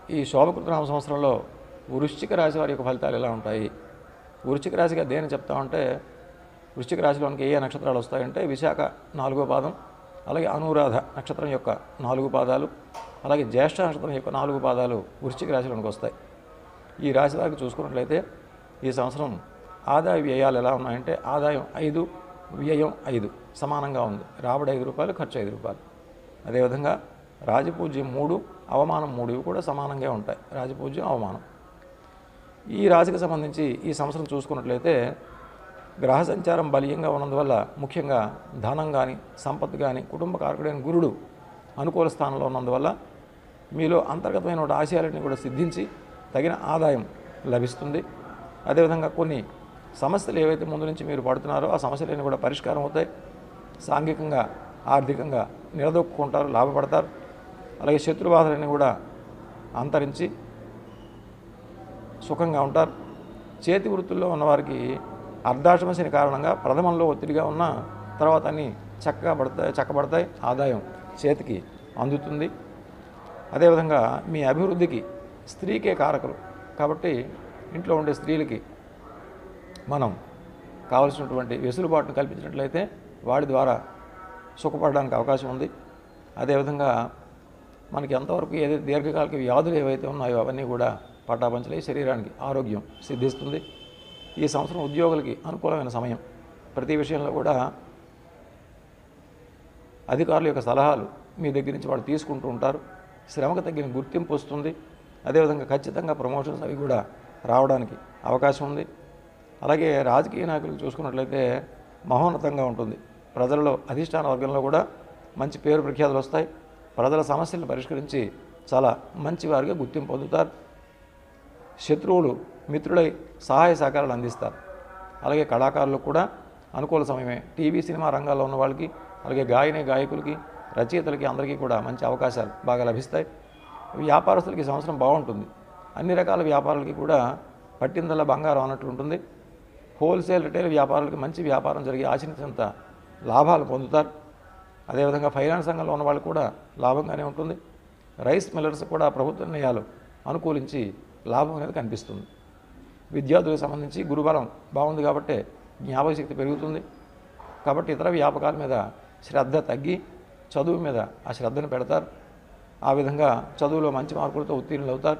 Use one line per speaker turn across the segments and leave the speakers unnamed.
ఈ శోభకృతనామ సంవత్సరంలో వృశ్చిక రాశి వారి యొక్క ఫలితాలు ఎలా ఉంటాయి వృశ్చిక రాశిగా దేని చెప్తామంటే వృశ్చిక రాశిలోనికి ఏ ఏ నక్షత్రాలు వస్తాయంటే విశాఖ నాలుగో పాదం అలాగే అనురాధ నక్షత్రం యొక్క నాలుగు పాదాలు అలాగే జ్యేష్ఠ నక్షత్రం యొక్క నాలుగు పాదాలు వృశ్చిక రాశిలోనికి వస్తాయి ఈ రాశి వారికి చూసుకున్నట్లయితే ఈ సంవత్సరం ఆదాయ వ్యయాలు ఎలా ఉన్నాయంటే ఆదాయం ఐదు వ్యయం ఐదు సమానంగా ఉంది రాబడి ఐదు రూపాయలు ఖర్చు ఐదు రూపాయలు అదేవిధంగా రాజపూజ్యం మూడు అవమానం మూడు ఇవి కూడా సమానంగా ఉంటాయి రాజపూజ్యం అవమానం ఈ రాశికి సంబంధించి ఈ సంవత్సరం చూసుకున్నట్లయితే గ్రహ సంచారం బలీయంగా ఉన్నందువల్ల ముఖ్యంగా ధనం కానీ సంపత్తు కానీ కుటుంబ కారకుడైన గురుడు అనుకూల స్థానంలో ఉన్నందువల్ల మీలో అంతర్గతమైన ఆశయాలన్నీ కూడా సిద్ధించి తగిన ఆదాయం లభిస్తుంది అదేవిధంగా కొన్ని సమస్యలు ఏవైతే ముందు నుంచి మీరు పడుతున్నారో ఆ సమస్యలన్నీ కూడా పరిష్కారం అవుతాయి సాంఘికంగా ఆర్థికంగా నిలదొక్కుంటారు లాభపడతారు అలాగే శత్రుబాధలన్నీ కూడా అంతరించి సుఖంగా ఉంటారు చేతి వృత్తుల్లో ఉన్నవారికి అర్ధాశ్రమ శని కారణంగా ప్రథమంలో ఒత్తిడిగా ఉన్న తర్వాత అన్నీ చక్కగా పడతాయి చక్కబడతాయి ఆదాయం చేతికి అందుతుంది అదేవిధంగా మీ అభివృద్ధికి స్త్రీకే కారకులు కాబట్టి ఇంట్లో ఉండే స్త్రీలకి మనం కావలసినటువంటి వెసులుబాటును కల్పించినట్లయితే వాడి ద్వారా సుఖపడడానికి అవకాశం ఉంది అదేవిధంగా మనకి ఎంతవరకు ఏదైతే దీర్ఘకాలిక వ్యాధులు ఏవైతే ఉన్నాయో అవన్నీ కూడా పటాపంచలై శరీరానికి ఆరోగ్యం సిద్ధిస్తుంది ఈ సంవత్సరం ఉద్యోగులకి అనుకూలమైన సమయం ప్రతి విషయంలో కూడా అధికారుల యొక్క సలహాలు మీ దగ్గర నుంచి వాళ్ళు తీసుకుంటూ ఉంటారు శ్రమకు తగిన గుర్తింపు వస్తుంది అదేవిధంగా ఖచ్చితంగా ప్రమోషన్స్ అవి కూడా రావడానికి అవకాశం ఉంది అలాగే రాజకీయ నాయకులు చూసుకున్నట్లయితే మహోన్నతంగా ఉంటుంది ప్రజలలో అధిష్టాన వర్గంలో కూడా మంచి పేరు ప్రఖ్యాతులు వస్తాయి ప్రజల సమస్యలను పరిష్కరించి చాలా మంచి వారిగా గుర్తింపు పొందుతారు శత్రువులు మిత్రులై సహాయ సహకారాలు అందిస్తారు అలాగే కళాకారులకు కూడా అనుకూల సమయమే టీవీ సినిమా రంగాల్లో ఉన్న వాళ్ళకి అలాగే గాయని గాయకులకి రచయితలకి అందరికీ కూడా మంచి అవకాశాలు బాగా లభిస్తాయి వ్యాపారస్తులకి ఈ సంవత్సరం బాగుంటుంది అన్ని రకాల వ్యాపారాలకి కూడా పట్టిందల్లా బంగారం అన్నట్లు ఉంటుంది హోల్సేల్ రిటైల్ వ్యాపారాలకి మంచి వ్యాపారం జరిగి ఆశించినంత లాభాలు పొందుతారు అదేవిధంగా ఫైనాన్స్ రంగంలో ఉన్న వాళ్ళు కూడా లాభంగానే ఉంటుంది రైస్ మిల్లర్స్ కూడా ప్రభుత్వ నిర్ణయాలు అనుకూలించి లాభం అనేది కనిపిస్తుంది విద్యార్థులకు సంబంధించి గురుబలం బాగుంది కాబట్టి జ్ఞాపక శక్తి పెరుగుతుంది కాబట్టి ఇతర వ్యాపకాల మీద శ్రద్ధ తగ్గి చదువు మీద ఆ శ్రద్ధను పెడతారు ఆ విధంగా చదువులో మంచి మార్కులతో ఉత్తీర్ణులు అవుతారు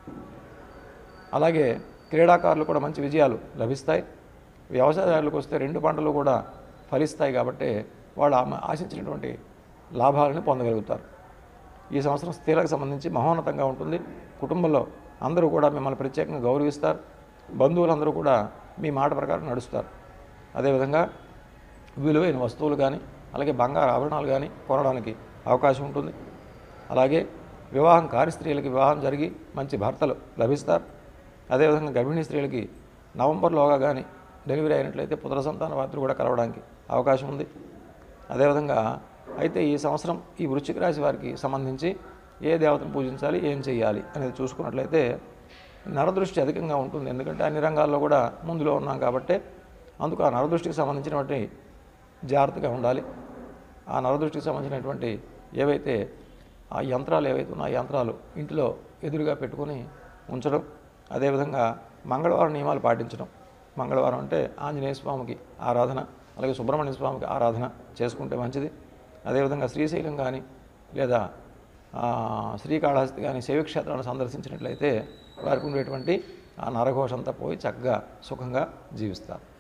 అలాగే క్రీడాకారులు కూడా మంచి విజయాలు లభిస్తాయి వ్యవసాయదారులకు వస్తే రెండు పంటలు కూడా ఫలిస్తాయి కాబట్టి వాళ్ళు ఆమె ఆశించినటువంటి లాభాలను పొందగలుగుతారు ఈ సంవత్సరం స్త్రీలకు సంబంధించి మహోన్నతంగా ఉంటుంది కుటుంబంలో అందరూ కూడా మిమ్మల్ని ప్రత్యేకంగా గౌరవిస్తారు బంధువులందరూ కూడా మీ మాట ప్రకారం నడుస్తారు అదేవిధంగా విలువైన వస్తువులు కానీ అలాగే బంగారు ఆభరణాలు కానీ కొనడానికి అవకాశం ఉంటుంది అలాగే వివాహం కాని స్త్రీలకి వివాహం జరిగి మంచి భర్తలు లభిస్తారు అదేవిధంగా గర్భిణీ స్త్రీలకి నవంబర్లోగా కానీ డెలివరీ అయినట్లయితే పుత్ర సంతాన వార్తలు కూడా కలవడానికి అవకాశం ఉంది అదేవిధంగా అయితే ఈ సంవత్సరం ఈ వృశ్చిక రాశి వారికి సంబంధించి ఏ దేవతను పూజించాలి ఏం చేయాలి అనేది చూసుకున్నట్లయితే నరదృష్టి అధికంగా ఉంటుంది ఎందుకంటే అన్ని రంగాల్లో కూడా ముందులో ఉన్నాం కాబట్టి అందుకు ఆ నరదృష్టికి సంబంధించినటువంటి జాగ్రత్తగా ఉండాలి ఆ నరదృష్టికి సంబంధించినటువంటి ఏవైతే ఆ యంత్రాలు ఏవైతే ఉన్నాయో ఆ యంత్రాలు ఇంటిలో ఎదురుగా పెట్టుకొని ఉంచడం అదేవిధంగా మంగళవారం నియమాలు పాటించడం మంగళవారం అంటే ఆంజనేయ స్వామికి ఆరాధన అలాగే సుబ్రహ్మణ్య స్వామికి ఆరాధన చేసుకుంటే మంచిది అదేవిధంగా శ్రీశైలం కానీ లేదా ఆ, శ్రీకాళహస్తి కానీ శైవక్షేత్రాలను సందర్శించినట్లయితే వారికి ఉండేటువంటి ఆ నరఘోషంతా పోయి చక్కగా సుఖంగా జీవిస్తారు